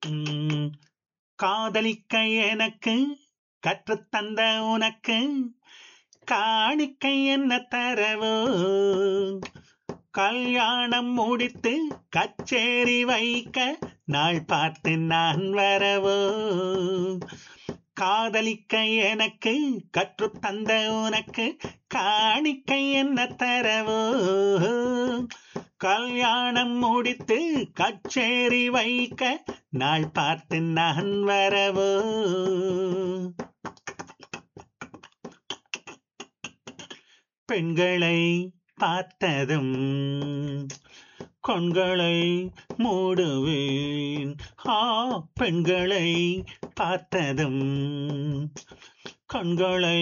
உம், காதலிக்க எனக்கு கற்றுத்தந்த உனக்கு காணிக்கை என்ன தரவோ கல்யாணம் முடித்து கச்சேரி வைக்க நாள் பார்த்து நான் வரவோ காதலிக்க எனக்கு கற்றுத்தந்த உனக்கு காணிக்கை என்ன தரவோ கல்யாணம் முடித்து கச்சேரி வைக்க நாள் பார்த்து நான் வரவோ பெண்களை பார்த்ததும் கண்களை மூடுவேன் ஆ பெண்களை பார்த்ததும் கண்களை